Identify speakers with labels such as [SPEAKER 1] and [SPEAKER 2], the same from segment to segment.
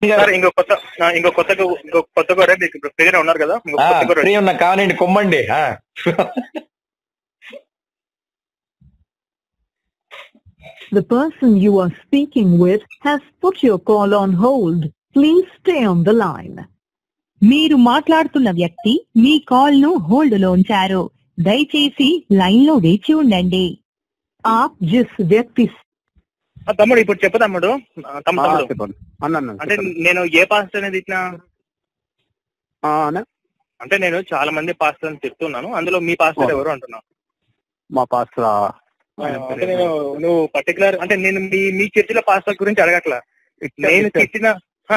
[SPEAKER 1] Sir ఇంకో కొత్త ఆ, ఇంకో కొత్త ఇంకో కొత్త గొర్రె మీకు ఇప్పుడు ఫ్రీగా ఉన్నారు కదా ఇంకో
[SPEAKER 2] ఆ,
[SPEAKER 1] కొత్త గొర్రె
[SPEAKER 2] ఫ్రీ ఉన్న కావాలండి కొమ్మండి ఆ.
[SPEAKER 3] The person you are speaking with has put your call on hold. Please stay on the line.
[SPEAKER 4] మీరు మాట్లాడుతున్న వ్యక్తి మీ కాల్ ను హోల్డ్ లో ఉంచారు దయచేసి లైన్ లో వేచి ఉండండి
[SPEAKER 3] आप जिस व्यक्ति
[SPEAKER 1] ఆ, తమ్ముడు ఇప్పుడు చెప్పు తమ్ముడు ఆ, తమ్ముడు తమ్ముడు.
[SPEAKER 5] చెప్పండి అన్న అన్న,
[SPEAKER 1] అంటే
[SPEAKER 5] చెప్పండి.
[SPEAKER 1] నేను ఏ పాస్టర్ అనేది ఇట్లా
[SPEAKER 5] ఆ, అన్న
[SPEAKER 1] అంటే నేను చాలా మంది పాస్టర్ తిడుతున్నాను అందులో మీ పాస్టర్
[SPEAKER 5] ఓ.
[SPEAKER 1] ఎవరు అంటున్నా
[SPEAKER 5] మా పాస్టర్
[SPEAKER 1] ఆ, అంటే నేను నువ్వు పర్టికులర్ అంటే నేను మీ మీ చర్చిలో పాస్టర్ గురించి అడగట్లా నేను తిట్టిన ఆ?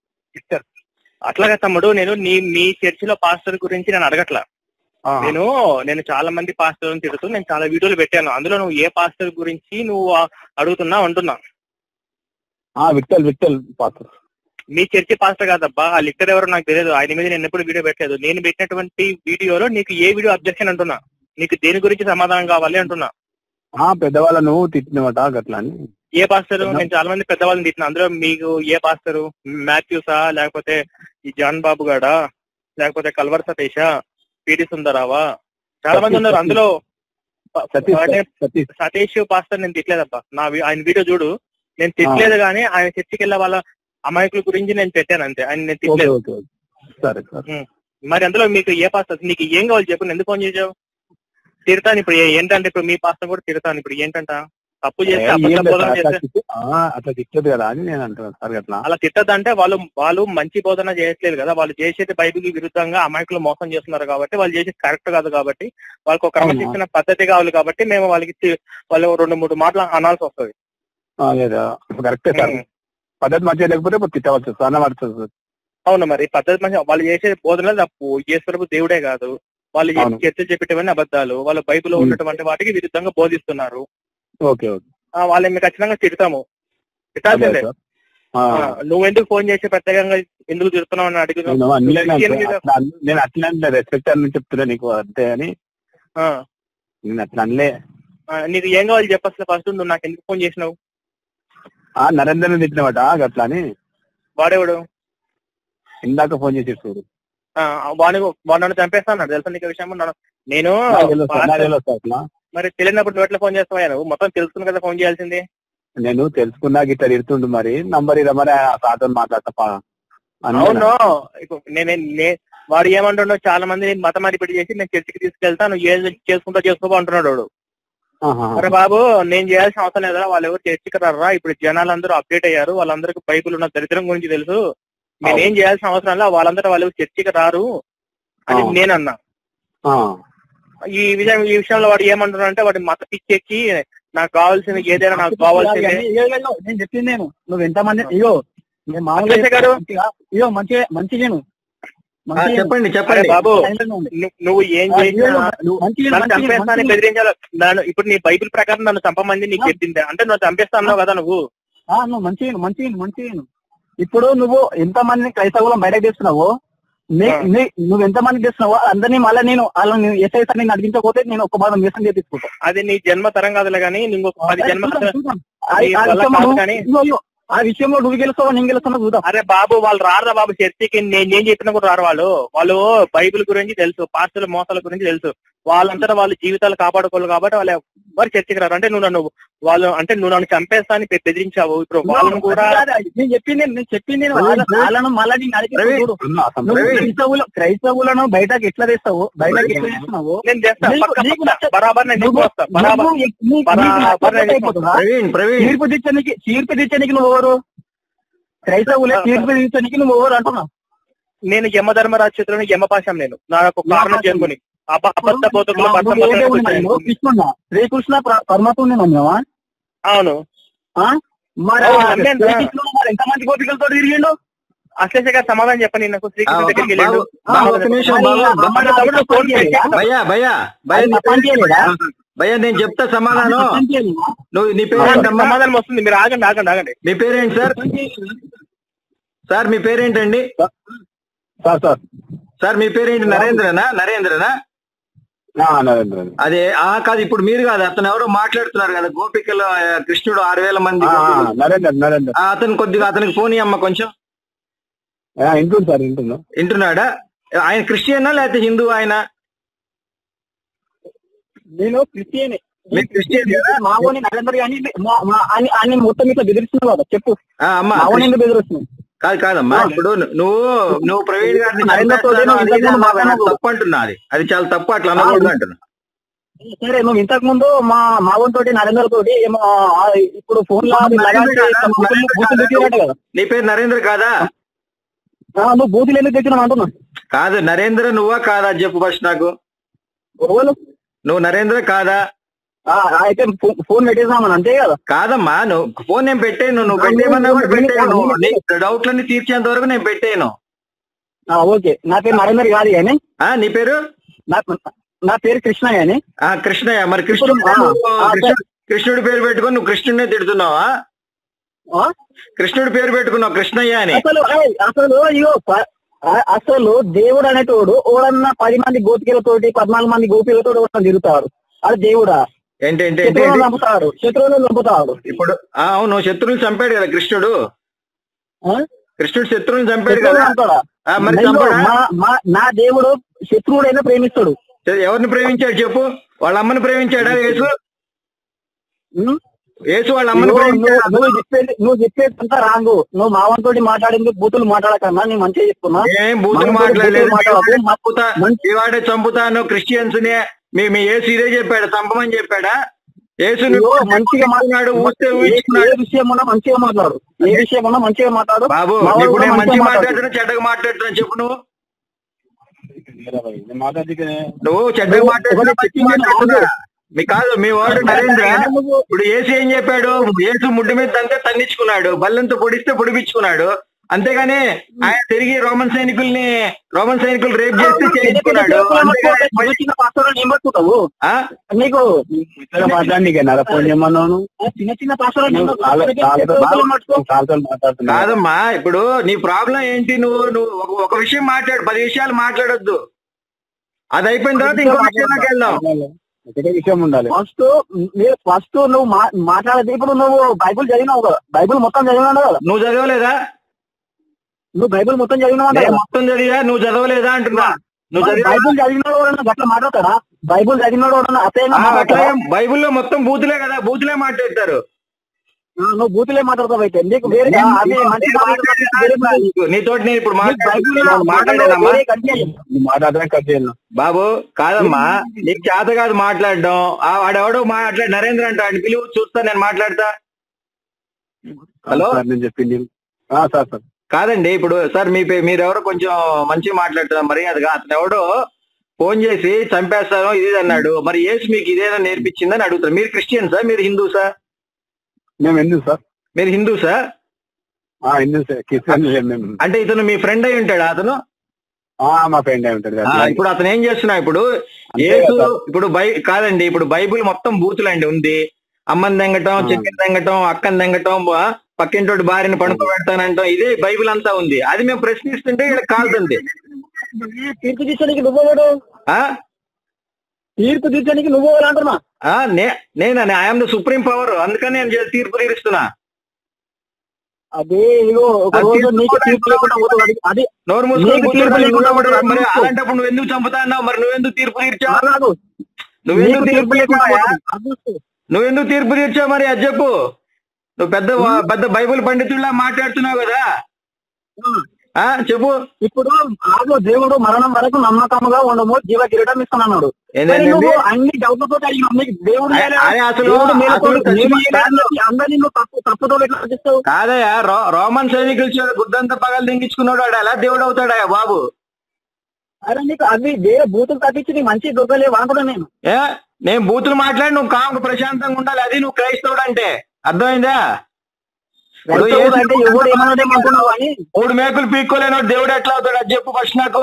[SPEAKER 1] అట్లాగా తమ్ముడు నేను నీ మీ చర్చిలో పాస్టర్ గురించి నేను అడగట్లా నేను నేను చాలా మంది పాస్టర్ తిడుతూ నేను చాలా వీడియోలు పెట్టాను అందులో నువ్వు ఏ పాస్టర్ గురించి నువ్వు ఆ- అడుగుతున్నావు అంటున్నా
[SPEAKER 5] విక్టల్ విక్టల్ పాస్టర్
[SPEAKER 1] మీ చర్చి పాస్టర్ కాదబ్బా ఆ లిక్కర్ ఎవరో నాకు తెలియదు ఆయన మీద నేను ఎప్పుడు వీడియో పెట్టలేదు నేను పెట్టినటువంటి వీడియోలో నీకు ఏ వీడియో అబ్జెక్షన్ అంటున్నా నీకు దేని గురించి సమాధానం కావాలి అంటున్నా
[SPEAKER 5] ఆ పెద్దవాళ్ళను తిట్టినమాట గట్లా అని
[SPEAKER 1] ఏ పాస్టర్ నేను చాలా మంది పెద్దవాళ్ళని తిట్టిన అందులో మీకు ఏ పాస్టరు మాథ్యూసా లేకపోతే ఈ జాన్ బాబు గాడా లేకపోతే కల్వర్ సతీషా పిటి సుందరావా చాలా మంది ఉన్నారు అందులో
[SPEAKER 5] సతీష్
[SPEAKER 1] అంటే
[SPEAKER 5] సతీష్
[SPEAKER 1] సతీష్ పాస్టర్ నేను తిట్టలేదబ్బా నా వి- ఆయన వీడియో చూడు నేను తిట్టలేదు కానీ ఆయన చర్చికి వెళ్ళే వాళ్ళ అమాయకుల గురించి నేను పెట్టాను అంతే ఆయన నేను
[SPEAKER 5] ఓకే
[SPEAKER 1] తిట్టలేదు
[SPEAKER 5] ఓకే ఓకే. సరే సరే
[SPEAKER 1] మరి అందులో మీకు ఏ పాస్టర్ నీకు ఏం కావాలి చెప్పు నేను ఎందుకు ఫోన్ చేసావు తిడతాను ఇప్పుడు ఏ- ఏంటంటే ఇప్పుడు మీ పాస్టర్ కూడా తిడతాను ఇప్పుడు ఏంటంట తప్పు చేస్తే
[SPEAKER 5] ఏం
[SPEAKER 1] అబద్ధ
[SPEAKER 5] లేదు
[SPEAKER 1] బోధన
[SPEAKER 5] సార్,
[SPEAKER 1] చేస్తే
[SPEAKER 5] అట్లా తిట్టి- ఆ, అట్లా తిట్టదు కదా అని నేను అంటున్నాను సార్ అట్లా
[SPEAKER 1] అలా తిట్టదంటే వాళ్ళు వాళ్ళు మంచి బోధన చేయట్లేదు కదా వాళ్ళు చేసేది బైబిల్ విరుద్ధంగా అమాయకులు మోసం చేస్తున్నారు కాబట్టి వాళ్ళు చేసేది కరెక్ట్ కాదు కాబట్టి వాళ్ళకి ఒక క్రమశిక్షణ పద్ధతి కావాలి కాబట్టి మేము వాళ్ళకి తి- వాళ్ళు రెండు మూడు మాటలు అనాల్సి వస్తుంది
[SPEAKER 5] ఆ, లేదా కరెక్టే సార్ పద్ధతి మంచిగా లేకపోతే ఇప్పుడు తిట్టవచ్చు సార్ అన్న పడుతుంది సార్
[SPEAKER 1] అవును మరి పద్ధతి మంచి వాళ్ళు చేసే బోధనలు తప్పు ఈశ్వరపు దేవుడే కాదు వాళ్ళు
[SPEAKER 5] అవును.
[SPEAKER 1] చర్చలు చెప్పేటవన్నీ అబద్ధాలు వాళ్ళ బైబిల్లో
[SPEAKER 5] ఉం.
[SPEAKER 1] ఉన్నటువంటి వాటికి విరుద్ధంగా బోధిస్తున్నారు
[SPEAKER 5] ఓకే ఓకే
[SPEAKER 1] ఆ, వాళ్ళని మేము ఖచ్చితంగా తిడతాము
[SPEAKER 5] అదే
[SPEAKER 1] తిట్టాల్సిందే
[SPEAKER 5] సార్ ఆ,
[SPEAKER 1] ఆ, నువ్వు ఎందుకు ఫోన్ చేసి ప్రత్యేకంగా ఎందుకు తిడుతున్నావు అని అడిగి
[SPEAKER 5] నేను అన్నీ
[SPEAKER 1] క్రిస్టియన్ మీద-
[SPEAKER 5] అట్లా అన్- నేను అట్లా రెస్పెక్ట్ అని చెప్తున్నా నీకు అంతే అని
[SPEAKER 1] ఆ,
[SPEAKER 5] నేను అట్లా అనలే
[SPEAKER 1] ఆ, నీకు ఏం కావాలి చెప్పాల్సిన ఫస్ట్ నువ్వు నాకు ఎందుకు ఫోన్ చేసినావు
[SPEAKER 5] ఆ నరేంద్ర తిట్టినమాట గట్లా అని
[SPEAKER 1] వాడేవాడు
[SPEAKER 5] ఇందాక ఫోన్ చేసి చూడు
[SPEAKER 1] ఆ, వాడిని వాడు నన్ను చంపేస్తాను తెలుసా నీకు విషయం నన్ను- నేను
[SPEAKER 5] నాకు తెలియదు సార్, నాకు
[SPEAKER 1] పాస్టర్-
[SPEAKER 5] తెలియదు సార్ అట్లా
[SPEAKER 1] మరి తెలియనప్పుడు నువ్వు ఎట్లా ఫోన్ చేస్తావా నువ్వు మొత్తం తెలుసుకుని కదా ఫోన్ చేయాల్సింది
[SPEAKER 5] నేను తెలుసుకున్నా గిట్లా తిడుతుండు మరి నంబర్ ఇరమని ఆ సార్తో మాట్లాడతా పా. అని
[SPEAKER 1] అవును ఇప్పుడు నేనే నే- వాడు ఏమంటున్నాడు చాలా మంది మత మార్పిడి చేసి నేను చర్చికి తీసుకెళ్తా నువ్వు ఏం చేసుకుంటా చేసుకోపో అంటున్నాడు వాడు
[SPEAKER 5] ఆహా.
[SPEAKER 1] అరే బాబు నేను చేయాల్సిన అవసరం లేదా వాళ్ళు ఎవరు చర్చికి రారా ఇప్పుడు జనాలందరూ అప్డేట్ అయ్యారు వాళ్ళందరికీ బైబుల్ ఉన్న దరిద్రం గురించి తెలుసు నేనేం చేయాల్సిన అవసరం లేదు వాళ్ళందరూ వాళ్ళు చర్చికి రారు అని
[SPEAKER 5] ఆ.
[SPEAKER 1] నేను అన్నా
[SPEAKER 5] ఆ.
[SPEAKER 1] ఈ విషయం ఈ విషయంలో వాడు ఏమంటున్నాడు అంటే వాడి మత పిచ్చెక్కి నాకు కావాల్సింది ఏదైనా నాకు కావాల్సింది
[SPEAKER 6] ఇయ్యో, ఇయ్యో, నేను చెప్పింది నేను నువ్వు ఎంత మంది ఇయో నేను మామూలుగా
[SPEAKER 1] అఖిలేష్ గారు.
[SPEAKER 6] మంచిగా ఇయో మంచి మంచి నేను
[SPEAKER 2] ఆ, చెప్పండి
[SPEAKER 1] అరే
[SPEAKER 2] చెప్పండి
[SPEAKER 1] బాబు
[SPEAKER 6] లైన్లోనే ఉంది.
[SPEAKER 1] ను- నువ్వు ఏం
[SPEAKER 6] ఆ,
[SPEAKER 1] చేసినా
[SPEAKER 6] ఇయ్యో, నువ్వు మంచి
[SPEAKER 1] నన్ను చంపేస్తానని బెదిరించాలి నన్ను ఇప్పుడు నీ బైబిల్ ప్రకారం నన్ను చంపమంది నీకు
[SPEAKER 6] ఆ.
[SPEAKER 1] చెప్పింది అంటే నువ్వు చంపేస్తా అన్నావు కదా నువ్వు
[SPEAKER 6] నువ్వు మంచి మంచి మంచి ఇప్పుడు నువ్వు ఎంత మందిని క్రైస్తవులను బయటకు తెస్తున్నావో నీ
[SPEAKER 1] ఆ.
[SPEAKER 6] నీ- నువ్వు ఎంత మంది తెస్తున్నావో అందరినీ మళ్ళీ నేను వాళ్ళని ఎస్ఐ సార్ నేను అడిగించకపోతే నేను ఒక బాధ వ్యసనం చేపించుకుంటా
[SPEAKER 1] అది నీ జన్మ తరం కాదులే కానీ ఇంకొక పది జన్మ
[SPEAKER 6] చూద్దాం, చూద్దాం. ఆ-
[SPEAKER 1] అది
[SPEAKER 6] ఆ
[SPEAKER 1] వల్ల
[SPEAKER 6] విషయంలో
[SPEAKER 1] కాదు
[SPEAKER 6] నువ్వు-
[SPEAKER 1] కానీ-
[SPEAKER 6] ఇయ్యో, ఇయ్యో, ఆ విషయంలో నువ్వు గెలుస్తావో నేను గెలుస్తానో చూద్దాం
[SPEAKER 1] అరే బాబు వాళ్ళు రారా బాబు చర్చికి నేను ఏం చెప్పినా కూడా రారు వాళ్ళు వాళ్ళు బైబిల్ గురించి తెలుసు పాస్టుల మోసాల గురించి తెలుసు వాళ్ళంతటా వాళ్ళ జీవితాలు కాపాడుకోవాలి కాబట్టి వాళ్ళు ఎవరు చర్చికి రారు అంటే నువ్వు నన్ను వాళ్ళు అంటే నువ్వు నన్ను చంపేస్తా అని పె- బెదిరించావు ఇప్పుడు వాళ్ళని కూడా
[SPEAKER 6] నేను చెప్పింది నేను చెప్పింది నేను వాళ్ళ- వాళ్ళను మళ్ళీ నేను అడిగి
[SPEAKER 2] రవి,
[SPEAKER 6] చూడు.
[SPEAKER 5] అన్న, అసలు
[SPEAKER 6] నువ్వు
[SPEAKER 2] ప్రవీణ్.
[SPEAKER 6] క్రైస్తవులు క్రైస్తవులను బయటకు ఎట్లా తెస్తావు బయటకు ఎట్లా తెస్తున్నావు
[SPEAKER 1] నేను చేస్తా
[SPEAKER 6] నీకు-
[SPEAKER 1] పక్కా,
[SPEAKER 6] నీకు
[SPEAKER 1] పక్కా.
[SPEAKER 6] నచ్చ-
[SPEAKER 1] బరాబర్ నేను
[SPEAKER 6] నువ్వు-
[SPEAKER 1] వస్తా బరాబర్
[SPEAKER 6] నువ్వు నీకు- నీకు
[SPEAKER 1] బరాబర్
[SPEAKER 6] నచ్చకపోతే
[SPEAKER 1] నేను
[SPEAKER 6] అయిపోతుందా?
[SPEAKER 2] ప్రవీణ్ ప్రవీణ్
[SPEAKER 6] తీర్పు తెచ్చనికి తీర్పు తెచ్చనికి నువ్వు ఎవరు క్రైస్తవులే తీర్పు తెచ్చనికి నువ్వు ఎవరు అంటున్నావు
[SPEAKER 1] నేను యమధర్మరాజు చిత్రంలో యమపాశం నేను నాకు ఒక కారణం చేసుకుని అబ అబద్ధ బోధకులు భర్త
[SPEAKER 6] నువ్వు ఏ దేవుడిని
[SPEAKER 1] భర్త
[SPEAKER 6] నమ్మినావు? కృష్ణుడా శ్రీకృష్ణ ప్ర- పరమాత్ముని నమ్మినావా
[SPEAKER 1] అవును
[SPEAKER 6] ఆ? మరి
[SPEAKER 1] అవును,
[SPEAKER 6] ఆ
[SPEAKER 1] నమ్మాను.
[SPEAKER 6] శ్రీకృష్ణుడు మరి ఎంతమంది గోపికలతో తిరిగిండు
[SPEAKER 1] అశ్లేష గారు సమాధానం చెప్పండి నాకు
[SPEAKER 2] ఆ,
[SPEAKER 1] శ్రీకృష్ణ దగ్గరికి వెళ్ళాడు
[SPEAKER 2] బాబు, బాబు, ఒక్క నిమిషం
[SPEAKER 6] మరి
[SPEAKER 2] బాబు,
[SPEAKER 6] ఆ
[SPEAKER 1] తమ్ముడు,
[SPEAKER 6] తమ్ముడు
[SPEAKER 1] తమ్ముడు, ఫోన్ చేసి
[SPEAKER 2] భయ్యా భయ్యా భయ్యా నీ
[SPEAKER 6] పని చేయలేదా?
[SPEAKER 2] భయ్యా నేను చెప్తా సమాధానం
[SPEAKER 6] పని చేయలేదా?
[SPEAKER 2] నువ్వు నీ పేరేంటమ్మా
[SPEAKER 1] సమాధానం వస్తుంది మీరు ఆగండి ఆగండి ఆగండి
[SPEAKER 2] మీ పేరేంటి సార్ సార్ మీ పేరేంటండి
[SPEAKER 5] సార్ సార్
[SPEAKER 2] సార్ మీ పేరేంటి నరేంద్రనా నరేంద్రనా
[SPEAKER 5] ఆ, నరేంద్ర
[SPEAKER 2] అదే ఆ కాదు ఇప్పుడు మీరు కాదు అతను ఎవరో మాట్లాడుతున్నారు కదా గోపికలు ఆ, కృష్ణుడు ఆరు వేల మంది
[SPEAKER 5] ఆ,
[SPEAKER 2] గోపికలు.
[SPEAKER 5] నరేంద్ర నరేంద్ర
[SPEAKER 2] ఆ, అతను కొద్దిగా అతనికి ఫోన్ అమ్మ కొంచెం
[SPEAKER 5] ఆ, వింటుంది సార్ వింటున్నా
[SPEAKER 2] వింటున్నాడా ఆయన క్రిస్టియనా లేకపోతే హిందూ ఆయన
[SPEAKER 6] నేను క్రిస్టియన్
[SPEAKER 2] మీరు క్రిస్టియన్ కదా?
[SPEAKER 6] మావోని నరేందర్ గాని మా- మా- అని అని మొత్తం ఇట్లా బెదిరిస్తున్నావు కదా చెప్పు
[SPEAKER 2] ఆ, అమ్మా
[SPEAKER 6] మావోని ఎందుకు బెదిరిస్తున్నావు
[SPEAKER 2] కాదు కాదమ్మా ఇప్పుడు నువ్వు నువ్వు ప్రవీణ్ గారిని
[SPEAKER 6] నరేంద్ర
[SPEAKER 2] చంపేస్తాను
[SPEAKER 6] మోదీని
[SPEAKER 2] అది ఇది
[SPEAKER 6] ఇంతకుముందు
[SPEAKER 2] అన్నావు,
[SPEAKER 6] మాట్లాడకు.
[SPEAKER 2] తప్పు అంటున్నా అది అది చాలా తప్పు అట్లా అనకూడదు అంటున్నా
[SPEAKER 6] సరే నువ్వు ఇంతకు ముందు మా మావోన్ తోటి నరేందర్ తోటి ఏమో ఆ, ఇప్పుడు ఫోన్ లో అది లగాసి ఇట్లా బూతులు బూతులు తెచ్చినట్టు కదా
[SPEAKER 2] నీ పేరు నరేంద్ర కాదా
[SPEAKER 6] ఆ, నువ్వు బూతులు ఎందుకు తెచ్చినావు అంటున్నా
[SPEAKER 2] కాదు నరేంద్ర నువ్వా కాదా చెప్పు ఫస్ట్ నాకు
[SPEAKER 6] ఎవరు?
[SPEAKER 2] నువ్వు నరేంద్ర కాదా
[SPEAKER 6] ఆ, అయితే ఫో- ఫోన్ పెట్టేసామని అంతే కదా
[SPEAKER 2] కాదమ్మా నువ్వు ఫోన్ నేను పెట్టాను నువ్వు పెట్టేయమన్నా కూడా పెట్టాను నీ డౌట్లన్నీ తీర్చేంత వరకు నేను పెట్టాను
[SPEAKER 6] ఆ, ఓకే నా పేరు నరేందర్ కాదు కానీ
[SPEAKER 2] ఆ నీ పేరు
[SPEAKER 6] నా నా పేరు కృష్ణ కానీ
[SPEAKER 2] ఆ కృష్ణయ్య మరి కృష్ణుడు
[SPEAKER 6] ఇప్పుడు, ఆ,
[SPEAKER 2] నువ్వు
[SPEAKER 6] ఆ,
[SPEAKER 2] కృష్ణుడు- కృష్ణుడి పేరు పెట్టుకొని నువ్వు కృష్ణుడినే తిడుతున్నావా
[SPEAKER 6] ఆ?
[SPEAKER 2] కృష్ణుడి పేరు పెట్టుకున్నావు కృష్ణయ్య అని
[SPEAKER 6] అసలు ఏయ్, అసలు ఇగో ప- ఆ- అసలు దేవుడు అనేటోడు ఓడన్న పది మంది గోపికలతోటి పద్నాలుగు మంది గోపికలతోటి ఓడన్న తిరుగుతాడు అది దేవుడా
[SPEAKER 2] ఏంటి ఏంటి ఏంటి
[SPEAKER 6] శత్రువులను
[SPEAKER 2] ఏంటి?
[SPEAKER 6] చంపుతాడు శత్రువులను చంపుతాడు
[SPEAKER 2] ఇప్పుడు ఆ, అవును శత్రువుని చంపాడు కదా కృష్ణుడు
[SPEAKER 6] ఆ?
[SPEAKER 2] కృష్ణుడు శత్రువుని చంపాడు
[SPEAKER 6] శత్రువులను
[SPEAKER 2] కదా
[SPEAKER 6] చంపుతాడా?
[SPEAKER 2] ఆ, మరి
[SPEAKER 6] నన్ను
[SPEAKER 2] చంపడా
[SPEAKER 6] మా- మా- నా దేవుడు శత్రువుడైనా ప్రేమిస్తాడు
[SPEAKER 2] ఎవరిని ప్రేమించాడు చెప్పు వాళ్ళ అమ్మని ప్రేమించాడా యేసు
[SPEAKER 6] ఉం?
[SPEAKER 2] యేసు వాళ్ళ అమ్మని
[SPEAKER 6] నువ్వు
[SPEAKER 2] ప్రేమించాడా
[SPEAKER 6] నువ్వు చెప్పేది నువ్వు చెప్పేది అంతా రాంగు నువ్వు మావంతోటి మాట్లాడింది బూతులు మాట్లాడకన్నా నేను మంచిగా చెప్తున్నా
[SPEAKER 2] ఏం బూతులు
[SPEAKER 6] మనం
[SPEAKER 2] మాట్లాడలేదు
[SPEAKER 6] బూతులు మాట్లాడకు.
[SPEAKER 2] చంపుతా
[SPEAKER 6] మంచి-
[SPEAKER 2] ఇవాడే చంపుతాను క్రిస్టియన్స్ నే మీ మీ యేసు ఇదే చెప్పాడు చంపమని చెప్పాడా యేసు
[SPEAKER 6] ఇదిగో మంచిగా
[SPEAKER 2] మాట్లాడు ఊస్తే
[SPEAKER 6] ఏ- ఏ
[SPEAKER 2] ఊహించుకున్నాడు
[SPEAKER 6] విషయం ఉన్నా మంచిగా మాట్లాడు ఏ విషయం ఉన్నా మంచిగా మాట్లాడు
[SPEAKER 2] బాబు
[SPEAKER 6] మా వాళ్ళు
[SPEAKER 2] ఇప్పుడు
[SPEAKER 6] కూడా
[SPEAKER 2] నేను మంచిగా
[SPEAKER 6] మంచిగా మాట్లాడు.
[SPEAKER 2] మాట్లాడుతున్నా చెడ్డగా మాట్లాడుతున్నా చెప్పు నువ్వు
[SPEAKER 5] నేను మాట్లాడితే
[SPEAKER 2] నువ్వు చెడ్డగా
[SPEAKER 6] నువ్వు
[SPEAKER 2] మాట్లాడుతున్నా
[SPEAKER 6] ఒకటి
[SPEAKER 2] మంచిగా మాట్లాడుతున్నా మీ కాదు మీ వాడు నరేంద్ర
[SPEAKER 6] నువ్వు
[SPEAKER 2] ఇప్పుడు ఏసు ఏం చెప్పాడు ఏసు ముడ్డు మీద తంతే తన్నించుకున్నాడు బల్లంతో పొడిస్తే పొడిపించుకున్నాడు అంతేగాని ఆయన తిరిగి రోమన్ సైనికుల్ని రోమన్ సైనికులు రేప్ చేస్తే చేయించుకున్నాడు అంతేగాని
[SPEAKER 6] చిన్న చిన్న పాస్టర్లను ఏం పట్టుకుంటావు
[SPEAKER 2] ఆ?
[SPEAKER 6] నీకు
[SPEAKER 5] మాట్లాడి ఫోన్ చేయమన్నాను
[SPEAKER 6] ఆ చిన్న చిన్న పాస్టర్లను ఏం
[SPEAKER 5] నువ్వు కాళ్ళ- కాళ్ళతో
[SPEAKER 6] పట్టుకుంటావు? పట్టుకో.
[SPEAKER 5] నువ్వు కాళ్ళతో మాట్లాడుతున్నావు
[SPEAKER 2] కాదమ్మా ఇప్పుడు నీ ప్రాబ్లం ఏంటి నువ్వు నువ్వు ఒక- ఒక విషయం మాట్లాడు పది విషయాలు మాట్లాడొద్దు అది అయిపోయిన తర్వాత ఇంకో విషయంలోకి వెళ్దాం
[SPEAKER 5] ఒకటే విషయం ఉండాలి
[SPEAKER 6] ఫస్ట్ మీరు ఫస్ట్ నువ్వు మా- మాట్లాడేది ఇప్పుడు నువ్వు బైబుల్ చదివినావు కదా బైబుల్ మొత్తం చదివినావు కదా
[SPEAKER 2] నువ్వు చదవలేదా
[SPEAKER 6] నువ్వు బైబుల్ మొత్తం చదివినావు అంట
[SPEAKER 2] నేను
[SPEAKER 6] కదా
[SPEAKER 2] మొత్తం చదివా నువ్వు చదవలేదా అంటున్నా నువ్వు చదివా
[SPEAKER 6] బైబుల్ చదివినాడు ఎవడన్నా గట్ల మాట్లాడతాడా బైబుల్ చదివినాడు ఎవడన్నా అసహ్యంగా
[SPEAKER 2] ఆ,
[SPEAKER 6] మాట్లాడతాడా?
[SPEAKER 2] అట్లా బైబిల్లో మొత్తం బూతులే కదా బూతులే మాట్లాడతారు
[SPEAKER 6] ఆ, నువ్వు బూతులే మాట్లాడతావు అయితే నీకు వేరే
[SPEAKER 2] నేను
[SPEAKER 6] అవి మంచి మాటలు తప్పించి వేరే మాటలు-
[SPEAKER 2] నీతోటి నేను ఇప్పుడు
[SPEAKER 6] నీకు బైబిల్లో
[SPEAKER 2] మాట్లాడుతున్నాను
[SPEAKER 6] మాటల్లో
[SPEAKER 2] మాట్లాడానమ్మా
[SPEAKER 6] వేరే కన్ఫ్యూజన్.
[SPEAKER 5] నువ్వు మాట్లాడదాం కట్ చేయను
[SPEAKER 2] బాబు కాదమ్మా నీకు చేత కాదు మాట్లాడడం ఆ వాడెవడో మాట్లాడు నరేంద్ర అంట వాడిని పిలువు చూస్తా నేను మాట్లాడతా హలో?
[SPEAKER 5] సార్ నేను చెప్పింది ఆ, సార్ సార్
[SPEAKER 2] కాదండి ఇప్పుడు సార్ మీ పే- మీరెవరో కొంచెం మంచిగా మాట్లాడుతున్నారు మరి అది అతను ఎవడో ఫోన్ చేసి చంపేస్తాను ఇది అన్నాడు మరి ఏసు మీకు ఇదేనా నేర్పించిందని అడుగుతారు మీరు క్రిస్టియన్ సార్ మీరు హిందూ సార్
[SPEAKER 5] మేము ఎందుకు సార్
[SPEAKER 2] మీరు హిందూ సార్
[SPEAKER 5] ఆ, ఎందుకు సార్ కిసాన్ మేము
[SPEAKER 2] అంటే ఇతను మీ ఫ్రెండ్ అయి ఉంటాడు అతను
[SPEAKER 5] ఆ, మా ఫ్రెండ్ అయి ఉంటుంది
[SPEAKER 2] ఆ,
[SPEAKER 5] కదా.
[SPEAKER 2] ఇప్పుడు అతను ఏం చేస్తున్నా ఇప్పుడు
[SPEAKER 5] అంతే
[SPEAKER 2] ఏసు
[SPEAKER 5] కదా.
[SPEAKER 2] ఇప్పుడు బై కాదండి ఇప్పుడు బైబిల్ మొత్తం బూతులండి ఉంది అమ్మని తెంగటం
[SPEAKER 5] ఆ.
[SPEAKER 2] చెక్కని తెంగటం అక్కని తెంగటం ఆ, పక్కింటోటి భార్యని పడుకోబెడతానంటాం ఇదే బైబిల్ అంతా ఉంది అది మేము ప్రశ్నిస్తుంటే ఇక్కడ కాలుతుంది
[SPEAKER 6] తీర్పు తీర్చడానికి నువ్వు ఎవడు
[SPEAKER 2] ఆ
[SPEAKER 6] తీర్పు తీర్చడానికి నువ్వు ఎవరు అంటున్నా
[SPEAKER 2] ఆ, నే- నేను ఐఎమ్ ద సుప్రీం పవర్ అందుకని నేను చే- తీర్పు తీరుస్తున్నా
[SPEAKER 6] అదే ఇగో ఒక
[SPEAKER 2] అది
[SPEAKER 6] రోజు
[SPEAKER 2] తీర్పు
[SPEAKER 6] నీకు తీర్పు లేకుండా పోతుంది అది- అది
[SPEAKER 2] నోరు మూసుకొని
[SPEAKER 6] నీకు
[SPEAKER 2] కూర్చొని
[SPEAKER 6] తీర్పు లేకుండా
[SPEAKER 2] మరి
[SPEAKER 6] పోతుంది.
[SPEAKER 2] అలాంటప్పుడు నువ్వు ఎందుకు చంపుతా అన్నావు మరి నువ్వెందుకు తీర్పు తీర్చావు
[SPEAKER 6] కాదు
[SPEAKER 2] నువ్వెందుకు
[SPEAKER 6] నీకు
[SPEAKER 2] తీర్పు
[SPEAKER 6] తీర్పు లేకుండా
[SPEAKER 2] తీర్చావా?
[SPEAKER 6] పోతుంది. అది చూసుకో.
[SPEAKER 2] నువ్వెందుకు తీర్పు తీర్చావు మరి అది చెప్పు నువ్వు పెద్ద పెద్ద బైబిల్ పండితుల్లా మాట్లాడుతున్నావు కదా ఆ చెప్పు
[SPEAKER 6] ఇప్పుడు ఆగు దేవుడు మరణం వరకు నమ్మకముగా ఉండము జీవ కిరీటం ఇస్తున్నాడు
[SPEAKER 2] ఏంటండి
[SPEAKER 6] నువ్వు అన్ని డౌట్లతో అడిగినావు నీకు దేవుడు
[SPEAKER 2] ఆయన- ఆయన అసలు-
[SPEAKER 6] దేవుడు మేలుకొని-
[SPEAKER 2] అసలు
[SPEAKER 6] మేలు
[SPEAKER 2] చచ్చిపోయి
[SPEAKER 6] చేయడానికి అందరినీ నువ్వు తప్పు తప్పుతో ఎట్లా చూస్తావు
[SPEAKER 2] కాదయ్యా రో- రోమన్ సైనికులు చేత గుద్దంతా పగలు దింగించుకున్నాడు వాడు ఎలా దేవుడు అవుతాడయ్యా బాబు
[SPEAKER 6] అరే నీకు అవి వేరే బూతులు తప్పించి నీకు మంచి దొరకలేవు అనుకున్నా నేను
[SPEAKER 2] ఏ నేను బూతులు మాట్లాడి నువ్వు కాము ప్రశాంతంగా ఉండాలి అది నువ్వు క్రైస్తవుడు అంటే అర్థమైందా ఇప్పుడు
[SPEAKER 6] క్రైస్తవుడు
[SPEAKER 2] యేసు
[SPEAKER 6] అంటే ఎవడు ఏమన్నాడేమో అనుకున్నావు అని
[SPEAKER 2] మూడు మేకులు పీక్కోలేనోడు దేవుడు ఎట్లా అవుతాడు అది చెప్పు ఫస్ట్ నాకు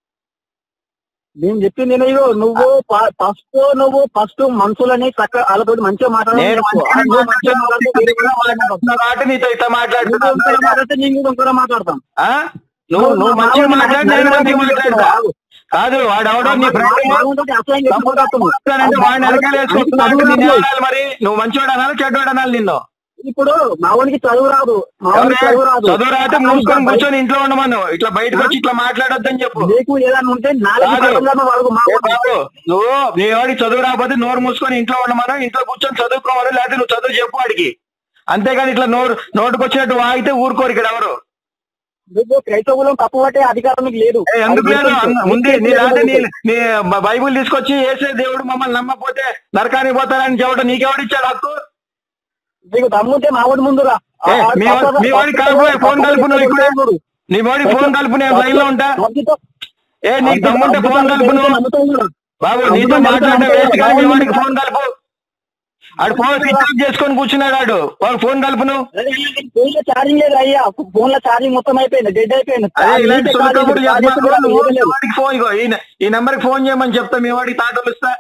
[SPEAKER 6] నేను చెప్పింది నేను నువ్వు ఫస్ట్ నువ్వు ఫస్ట్ మనుషులని చక్క వాళ్ళతో మంచిగా మాట్లాడాలి
[SPEAKER 2] నేను మంచిగా మాట్లాడుతున్నా కాబట్టి నీతో ఇట్లా మాట్లాడుతున్నా
[SPEAKER 6] మాట్లాడితే నేను కూడా ఇంకోలా మాట్లాడతాం
[SPEAKER 2] ఆ? నువ్వు నువ్వు మంచిగా మాట్లాడి నేను మంచిగా మాట్లాడతా కాదు వాడెవడో నీ ఫ్రెండ్ అంటే వాడిని వెనకాల వేసుకొస్తున్నాడు నిన్ను ఏమనాలి మరి నువ్వు మంచివాడు అనాలి చెడ్డవాడు అనాలి నిన్ను
[SPEAKER 6] ఇప్పుడు మా వాడికి చదువు రాదు మా వాడికి చదువు రాదు
[SPEAKER 2] చదువు రాతే మూసుకొని కూర్చొని ఇంట్లో ఉండమను ఇట్లా బయటకు వచ్చి ఇట్లా మాట్లాడొద్దని చెప్పు
[SPEAKER 6] నీకు ఏదైనా ఉంటే నాలుగు
[SPEAKER 2] కాదు.
[SPEAKER 6] పదంలో వాడు మా
[SPEAKER 2] ఏ
[SPEAKER 6] వాడు
[SPEAKER 2] బాబు, నువ్వు నీ వాడికి చదువు రాకపోతే నోరు మూసుకొని ఇంట్లో ఉండమను ఇంట్లో కూర్చొని చదువుకోమను లేకపోతే నువ్వు చదువు చెప్పు వాడికి అంతేగాని ఇట్లా నోరు నోటుకు వచ్చినట్టు వాగితే ఊరుకోరు ఇక్కడ ఎవరు
[SPEAKER 6] నీకు క్రైస్తవులం తప్పు పట్టే అధికారం నీకు లేదు
[SPEAKER 2] ఏ, ఎందుకు లేదు అన్న- ఉంది నీ రాతే నీ నీ బ- బైబిల్ తీసుకొచ్చి ఏసే దేవుడు మమ్మల్ని నమ్మకపోతే నరకానికి పోతారని చెప్పడం నీకెవడిచ్చాడు హక్కు
[SPEAKER 6] నీకు దమ్ముంటే మా వాడి ముందు రా
[SPEAKER 2] ఏ, మీ వాడి- మీ వాడికి కలుపు, ఫోన్ కలుపు నువ్వు ఇప్పుడే. నీ వాడికి ఫోన్ కలుపు నేను లైన్ లో ఉంటా ఏ నీకు దమ్ముంటే ఫోన్ కలుపు నువ్వు బాబు నీతో మాట్లాడే వేస్ట్ కానీ మీ వాడికి ఫోన్ కలుపు ఆడు ఫోన్ స్విచ్ ఆఫ్ చేసుకొని కూర్చున్నాడు ఆడు వాడు ఫోన్ కలుపు నువ్వు
[SPEAKER 6] ఫోన్ లో ఛార్జింగ్ లేదు అయ్యా ఫోన్ లో ఛార్జింగ్ మొత్తం అయిపోయింది డెడ్ అయిపోయింది
[SPEAKER 2] అదే ఇలాంటి
[SPEAKER 6] ఛార్జింగ్
[SPEAKER 2] సొంతకబుర్లు
[SPEAKER 6] ఛార్జింగ్
[SPEAKER 2] చెప్పమాకు.
[SPEAKER 6] కూడా
[SPEAKER 2] నువ్వు
[SPEAKER 6] లేదు.
[SPEAKER 2] మీ వాడికి ఫోన్ ఇగో ఈ- ఈ నెంబర్ కి ఫోన్ చేయమని చెప్తా మీ వాడికి తాటలు ఇస్తా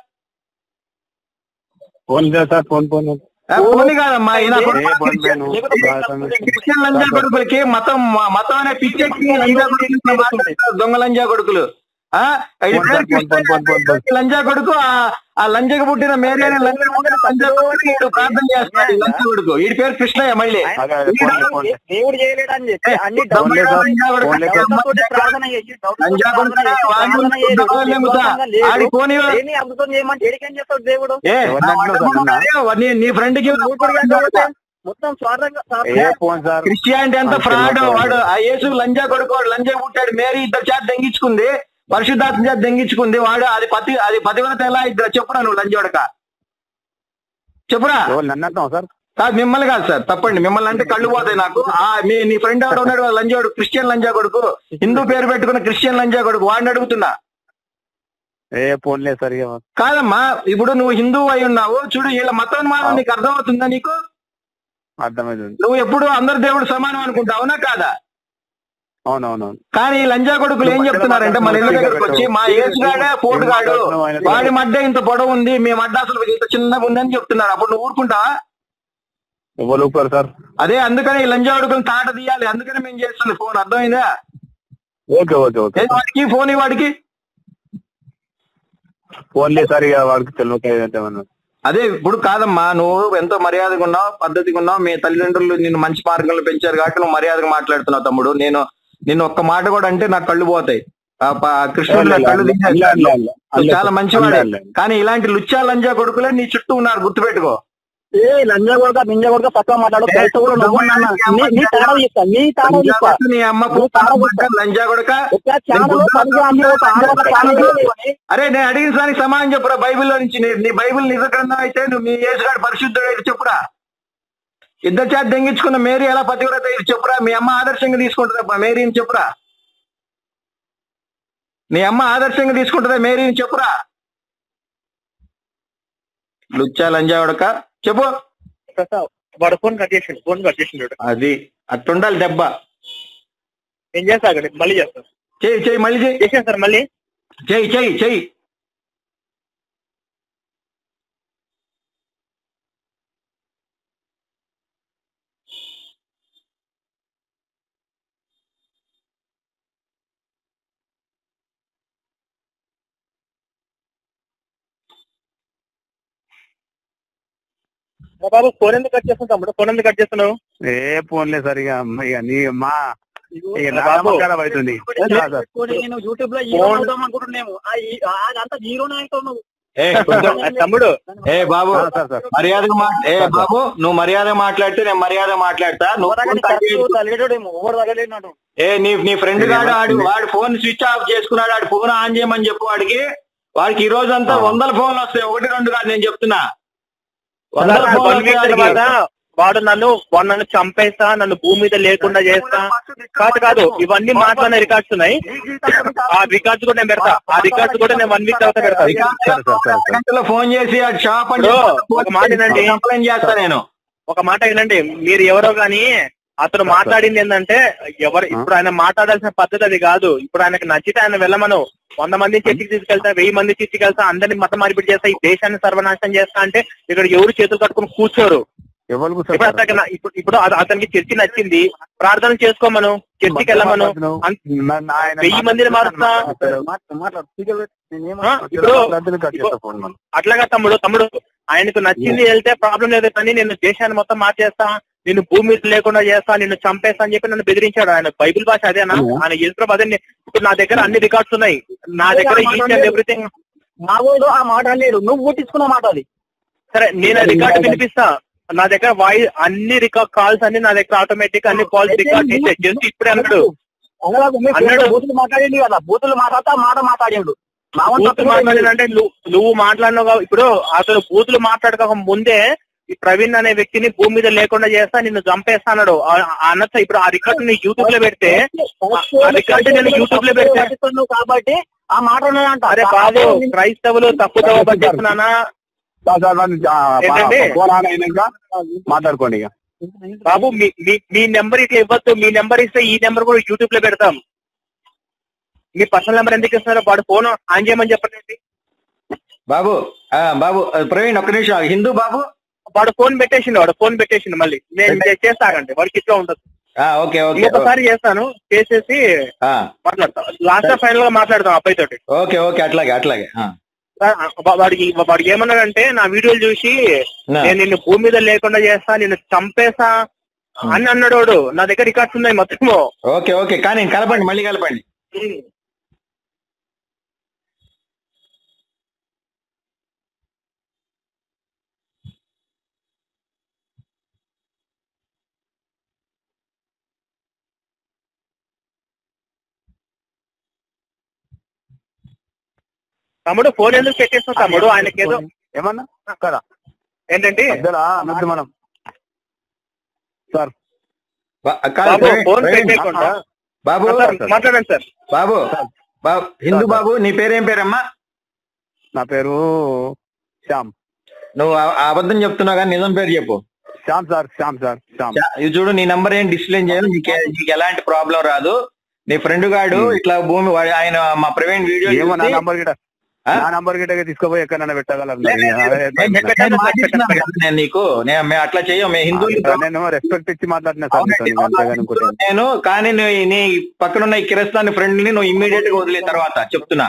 [SPEAKER 5] ఫోన్ లేదు సార్ ఫోన్ ఫోన్
[SPEAKER 2] ఆ, ఫోన్ కాదమ్మా ఈయన
[SPEAKER 5] ఏ
[SPEAKER 2] కొడుకు
[SPEAKER 5] ఫోన్
[SPEAKER 2] క్రిస్టియన్.
[SPEAKER 5] నేను
[SPEAKER 2] క్రిస్టియన్ లంజా కొడుకులకి మతం మతం అనే పిచ్చెక్కి లంజా కొడుకులు ఇట్లా మాట్లాడతారు, దొంగ లంజా కొడుకులు ఆ ఈ
[SPEAKER 5] ఫోన్
[SPEAKER 2] పేరు
[SPEAKER 5] sir, phone, phone, phone, phone, phone.
[SPEAKER 2] లంజా కొడుకు ఆ- ఆ లంజకు పుట్టిన మేరీ అనే లంజా కొడుకు లంజా కొడుకు ఈడు ప్రార్థన చేస్తున్నాడు ఈ లంజా కొడుకు వీడి పేరు కృష్ణయ్య మళ్ళీ
[SPEAKER 5] అదే, అదే, ఫోన్ లే, ఫోన్ లే.
[SPEAKER 6] దేవుడు చేయలేడు అని చెప్పి అన్ని
[SPEAKER 2] దొంగ
[SPEAKER 5] ఫోన్ లే సార్,
[SPEAKER 2] లంజా కొడుకు.
[SPEAKER 5] ఫోన్ లే సార్.
[SPEAKER 6] డౌట్లతోటి ప్రార్థన చేసి డౌట్లతోటి
[SPEAKER 2] లంజా కొడుకు
[SPEAKER 6] ప్రార్థన చేసి
[SPEAKER 2] వాడిని
[SPEAKER 6] ప్రార్థన చేయడు.
[SPEAKER 2] దొంగలు నమ్ముతా.
[SPEAKER 6] లేదు.
[SPEAKER 2] ఆడి ఫోన్ ఇవ్వ.
[SPEAKER 6] ఏమి అద్భుతం చేయమంటే ఏడికేం చేస్తాడు దేవుడు
[SPEAKER 2] ఏ
[SPEAKER 5] ఎవరిని అంటున్నావు సార్ అన్న?
[SPEAKER 2] నీ- నీ ఫ్రెండ్ కి
[SPEAKER 6] నూతుడు కాకపోతే మొత్తం స్వార్థంగా
[SPEAKER 5] ఏ ఫోన్ సార్
[SPEAKER 2] క్రిస్టియానిటీ అంతా
[SPEAKER 5] ఆ,
[SPEAKER 2] ఫ్రాడ్
[SPEAKER 5] తెలియదు.
[SPEAKER 2] వాడు ఆ యేసు లంజా కొడుకు వాడు లంజా పుట్టాడు మేరీ ఇద్దరు చేత దెంగించుకుంది పరిశుద్ధాత్మ చేత దెంగించుకుంది వాడు అది పతి అది పతివ్రత ఎలా ఇద్దరు చెప్పురా నువ్వు లంజోడక చెప్పురా
[SPEAKER 5] ఎవరు నన్ను అంటున్నావు సార్
[SPEAKER 2] కాదు మిమ్మల్ని కాదు సార్ తప్పండి మిమ్మల్ని అంటే కళ్ళు పోతాయి నాకు ఆ మీ నీ ఫ్రెండ్ ఎవడు ఉన్నాడు వాడు లంజోడు క్రిస్టియన్ లంజా కొడుకు హిందూ పేరు పెట్టుకున్న క్రిస్టియన్ లంజా కొడుకు వాడిని అడుగుతున్నా
[SPEAKER 5] ఏ ఫోన్ లేదు సార్ ఇక
[SPEAKER 2] కాదమ్మా ఇప్పుడు నువ్వు హిందూ అయి ఉన్నావు చూడు వీళ్ళ మతోన్మానం నీకు అర్థమవుతుందా నీకు
[SPEAKER 5] అర్థమైంది
[SPEAKER 2] నువ్వు ఎప్పుడు అందరు దేవుడు సమానం అనుకుంటావు అవునా కాదా
[SPEAKER 5] అవునవునవును
[SPEAKER 2] కానీ ఈ లంజా కొడుకులు ఏం చెప్తున్నారంటే మన ఇళ్ళ దగ్గరకు వచ్చి మా ఏసుగాడే పోటుగాడు వాడి మడ్డ ఇంత పొడవు ఉంది మీ మడ్డ అసలు ఇంత చిన్నగా ఉందని చెప్తున్నారు అప్పుడు నువ్వు ఊరుకుంటావా
[SPEAKER 5] ఎవరు ఊపుతారు సార్
[SPEAKER 2] అదే అందుకని ఈ లంజా కొడుకులు తాట తీయాలి అందుకని మేము చేస్తుంది ఫోన్ అర్థమైందా
[SPEAKER 5] ఓకే ఓకే ఓకే
[SPEAKER 2] ఏ వాడికి ఫోన్ ఈ వాడికి
[SPEAKER 5] ఫోన్ లేదు సార్ ఇక వాడికి తెలియదు
[SPEAKER 2] అదే ఇప్పుడు కాదమ్మా నువ్వు ఎంతో మర్యాదగా ఉన్నావు పద్ధతిగా ఉన్నావు మీ తల్లిదండ్రులు నిన్ను మంచి మార్గంలో పెంచారు కాబట్టి నువ్వు మర్యాదగా మాట్లాడుతున్నావు తమ్ముడు నేను నిన్ను ఒక్క మాట కూడా అంటే నాకు కళ్ళు పోతాయి ఆ ప- కృష్ణుడు నా కళ్ళు తీసేస్తాడు. నువ్వు చాలా మంచివాడే కానీ ఇలాంటి లుచ్చా లంజా కొడుకులే నీ చుట్టూ ఉన్నారు గుర్తుపెట్టుకో
[SPEAKER 6] ఏ లంజా కొడుక బింజ కొడుక పక్క మాట్లాడు క్రైస్తవులు నువ్వు నాన్న. నీ- నీ తాడ తీస్తా నీ తాడ తీస్తా
[SPEAKER 2] నీ అమ్మ
[SPEAKER 6] నువ్వు తాడ తీస్తా.
[SPEAKER 2] లంజా కొడుక
[SPEAKER 6] ఒక ఛానల్ పదిగా అమ్మి ఒక ఆడొక ఛానల్ పెట్టుకొని
[SPEAKER 2] అరే నేను అడిగిన దానికి సమానం చెప్పురా బైబిల్లో నుంచి నీ- నీ బైబిల్ నిజ గ్రంథం అయితే నువ్వు మీ యేసుగాడు పరిశుద్ధుడు అయితే చెప్పురా ఇద్దరు చేత దెంగించుకున్న మేరీ ఎలా పతివ్రత ఇది చెప్పురా మీ అమ్మ ఆదర్శంగా తీసుకుంటుందా మేరీని చెప్పురా నీ అమ్మ ఆదర్శంగా తీసుకుంటుందా మేరీని చెప్పురా లుచ్చా లంజా ఉడక చెప్పు
[SPEAKER 1] ప్రసాద్, వాడు ఫోన్ కట్ చేసిండు ఫోన్ కట్ చేసిండు
[SPEAKER 2] అది అట్టుండాలి దెబ్బ
[SPEAKER 1] నేను చేస్తా అక్కడ మళ్ళీ చేస్తాను
[SPEAKER 2] చెయ్యి చెయ్యి మళ్ళీ చెయ్యి
[SPEAKER 1] చేసాను సార్ మళ్ళీ
[SPEAKER 2] చెయ్యి చెయ్యి చెయ్యి
[SPEAKER 1] మా బాబు ఫోన్ ఎందుకు కట్ చేస్తున్నావు తమ్ముడు ఫోన్ ఎందుకు కట్ చేస్తున్నావు
[SPEAKER 5] ఏ ఫోన్ లేదు సార్ ఇక అమ్మ, ఇక నీ మా ఇక నా
[SPEAKER 1] బాబు.
[SPEAKER 5] నమ్మకాలం అవుతుంది ఆ, సార్
[SPEAKER 6] పెట్టుకొని నేను యూట్యూబ్ లో హీరో అవుదాం అనుకుంటున్నాము ఆ ఈ- ఆ అదంతా హీరోనే అవుతావు నువ్వు
[SPEAKER 2] ఏ కొంచెం
[SPEAKER 1] ఆ, తమ్ముడు
[SPEAKER 2] ఏ బాబు
[SPEAKER 5] ఆ, సార్ సార్
[SPEAKER 2] మర్యాదగా మా ఏ బాబు నువ్వు మర్యాద మాట్లాడితే నేను మర్యాద మాట్లాడతా నువ్వు ఫోన్ కట్ చేయకు.
[SPEAKER 6] తగ్గలేడేమో ఎవరు తగ్గలేడు
[SPEAKER 2] ఏ నీ నీ ఫ్రెండ్ గాడు ఆడు వాడు ఫోన్ స్విచ్ ఆఫ్ చేసుకున్నాడు ఆడు ఫోన్ ఆన్ చేయమని చెప్పు వాడికి వాడికి ఈ రోజు అంతా వందల ఫోన్లు వస్తాయి ఒకటి రెండు కాదు నేను చెప్తున్నా వందల ఫోన్లు
[SPEAKER 1] వన్ వీక్
[SPEAKER 2] వస్తాయి
[SPEAKER 1] తర్వాత
[SPEAKER 2] వాడికి.
[SPEAKER 1] వాడు నన్ను వాడు నన్ను చంపేస్తా నన్ను భూమి మీద లేకుండా చేస్తా కాదు కాదు ఇవన్నీ మాట్లాడిన రికార్డ్స్ ఉన్నాయి ఆ రికార్డ్స్ కూడా నేను పెడతా ఆ రికార్డ్స్ కూడా నేను వన్ వీక్ తర్వాత పెడతా
[SPEAKER 5] సరే, సరే, సరే, సరే.
[SPEAKER 2] గంటలో ఫోన్ చేసి ఆ షాప్ అని
[SPEAKER 1] బ్రో, ఒక మాట వినండి.
[SPEAKER 2] కంప్లైంట్ చేస్తా నేను
[SPEAKER 1] ఒక మాట వినండి మీరు ఎవరో గాని అతను మాట్లాడింది ఏంటంటే ఎవరు ఇప్పుడు ఆయన మాట్లాడాల్సిన పద్ధతి అది కాదు ఇప్పుడు ఆయనకు నచ్చితే ఆయన వెళ్ళమను వంద మంది చర్చికి తీసుకెళ్తా వెయ్యి మంది చర్చికి వెళ్తా అందరిని మత మార్పిడి చేస్తా ఈ దేశాన్ని సర్వనాశనం చేస్తా అంటే ఇక్కడ ఎవరు చేతులు కట్టుకుని కూర్చోరు
[SPEAKER 5] ఎవరు
[SPEAKER 1] ఇప్పుడు
[SPEAKER 5] కూర్చోరు
[SPEAKER 1] అతనికి నా- ఇప్పుడు ఇప్పుడు అత- అతనికి చర్చి నచ్చింది ప్రార్థన చేసుకోమను చర్చికి వెళ్ళమను అన్- వెయ్యి మందిని మారుస్తా ఆ, ఇప్పుడు అట్లాగా తమ్ముడు తమ్ముడు ఆయనకు నచ్చింది వెళ్తే ప్రాబ్లం లేదు కానీ నేను దేశాన్ని మొత్తం మార్చేస్తా నిన్ను భూమి మీద లేకుండా చేస్తా నిన్ను చంపేస్తా అని చెప్పి నన్ను బెదిరించాడు ఆయన బైబిల్ భాష అదేనా ఆయన యేసు అదే ఇప్పుడు నా దగ్గర అన్ని రికార్డ్స్ ఉన్నాయి నా దగ్గర ఈచ్ అండ్ ఎవ్రీథింగ్
[SPEAKER 6] మా వాడు ఆ మాట లేడు నువ్వు పుట్టించుకున్న మాట అది
[SPEAKER 1] సరే నేను రికార్డ్ వినిపిస్తా నా దగ్గర వాయిస్ అన్ని రికార్డ్ కాల్స్ అన్ని నా దగ్గర ఆటోమేటిక్ అన్ని కాల్స్ రికార్డ్ చేసే జస్ట్ ఇప్పుడే అన్నాడు
[SPEAKER 6] అలాగే మీ
[SPEAKER 1] అన్నాడు.
[SPEAKER 6] ఫ్రెండ్ బూతులు మాట్లాడింది కదా బూతులు మాట్లాడతా మాట మాట్లాడాడు మా వాడు
[SPEAKER 1] బూతులు
[SPEAKER 6] తప్పు లేదు.
[SPEAKER 1] మాట్లాడినంటే నువ్వు నువ్వు మాట్లాడినావు కాబ- ఇప్పుడు అసలు బూతులు మాట్లాడక ముందే ఈ ప్రవీణ్ అనే వ్యక్తిని భూమి మీద లేకుండా చేస్తా నిన్ను చంపేస్తా అన్నాడు ఆ- ఆ అన్నట్టు ఇప్పుడు ఆ రికార్డు ని యూట్యూబ్ లో పెడితే ఆ రికార్డు నేను యూట్యూబ్ లో పెడితే
[SPEAKER 6] పట్టిస్తున్నావు కాబట్టి ఆ మాట ఉన్నదంట
[SPEAKER 1] అరే బాబు క్రైస్తవులు తప్పుదోవ పట్టిస్తున్నానా
[SPEAKER 5] సార్, సార్, నన్ను, ఆ,
[SPEAKER 1] ఏంటండి?
[SPEAKER 5] ఫోన్ ఆన్ అయినాక మాట్లాడుకోండి ఇక
[SPEAKER 1] బాబు మీ మీ- మీ నెంబర్ ఇట్లా ఇవ్వద్దు మీ నెంబర్ ఇస్తే ఈ నెంబర్ కూడా యూట్యూబ్ లో పెడతాం మీ పర్సనల్ నెంబర్ ఎందుకు ఇస్తున్నారో వాడు ఫోన్ ఆన్ చేయమని చెప్పండి
[SPEAKER 2] బాబు ఆ, బాబు ఆ, ప్రవీణ్ ఒక్క నిమిషం ఆగు. హిందూ బాబు
[SPEAKER 1] వాడు ఫోన్ పెట్టేసిండు వాడు ఫోన్ పెట్టేసిండు మళ్ళీ నేను చే- చేస్తానండి వాడికి ఇట్లా ఉండదు
[SPEAKER 2] ఆ, ఓకే ఓకే
[SPEAKER 1] ఇంకొకసారి చేస్తాను చేసేసి
[SPEAKER 2] ఆ,
[SPEAKER 1] మాట్లాడతాం లాస్ట్ ఫైనల్ గా మాట్లాడతాం అబ్బాయి తోటి
[SPEAKER 2] ఓకే ఓకే అట్లాగే అట్లాగే ఆ.
[SPEAKER 1] వా- వాడికి వాడికి ఏమన్నాడంటే నా వీడియోలు చూసి
[SPEAKER 2] నా.
[SPEAKER 1] నేను నిన్ను భూమి మీద లేకుండా చేస్తా నిన్ను చంపేసా అని అన్నాడు వాడు నా దగ్గర రికార్డ్స్ ఉన్నాయి మొత్తము
[SPEAKER 2] ఓకే ఓకే కానీ కలపండి మళ్ళీ కలపండి
[SPEAKER 1] తమ్ముడు ఫోన్ ఎందుకు పెట్టేస్తావు తమ్ముడు ఆయనకేదో
[SPEAKER 5] ఏమన్నా కదా
[SPEAKER 1] ఏంటంటే
[SPEAKER 5] మధ్యలో అనొద్దు మనం సార్
[SPEAKER 2] బా- కాదు,
[SPEAKER 1] బాబు
[SPEAKER 2] ప్రవీణ్,
[SPEAKER 1] ఫోన్
[SPEAKER 2] ప్రవీణ్,
[SPEAKER 1] పెట్టేయకుండా
[SPEAKER 2] బాబు
[SPEAKER 1] సార్, మాట్లాడండి సార్
[SPEAKER 2] బాబు బాబు హిందూ బాబు నీ పేరేం పేరమ్మా
[SPEAKER 5] నా పేరు శ్యామ్
[SPEAKER 2] నువ్వు ఆ- ఆ అబద్ధం చెప్తున్నావు కానీ నిజం పేరు చెప్పు
[SPEAKER 5] శ్యామ్ సార్ శ్యామ్ సార్ శ్యామ్
[SPEAKER 2] చా- ఇది చూడు నీ నంబర్ ఏం డిస్ప్లే చేయను నీకు నీకు ఎలాంటి ప్రాబ్లం రాదు నీ ఫ్రెండ్ గాడు ఇట్లా భూమి వాడి- ఆయన మా ప్రవీణ్ వీడియో
[SPEAKER 5] ఏమో నా
[SPEAKER 2] చూసి-
[SPEAKER 5] నంబర్ గిట
[SPEAKER 2] ఆ?
[SPEAKER 5] నా నంబర్ గిట తీసుకుపోయి ఎక్కడైనా పెట్టగలరు
[SPEAKER 2] లే, లే, లే, నేను చెప్పాను, మాటిస్తున్నాను కదా నేను నీకు నేను మేము అట్లా చెయ్యం మేము హిందువులు
[SPEAKER 5] నేను రెస్పెక్ట్ ఇచ్చి మాట్లాడినా సార్ మీతో,
[SPEAKER 2] అవునండి,
[SPEAKER 5] ఇంకా అంతేగాని ఇంకోటి ఏం.
[SPEAKER 2] నేను కానీ నువ్వు నీ పక్కన ఉన్న ఈ కిరస్తాని ఫ్రెండ్ ని నువ్వు ఇమ్మీడియట్ గా వదిలే తర్వాత చెప్తున్నా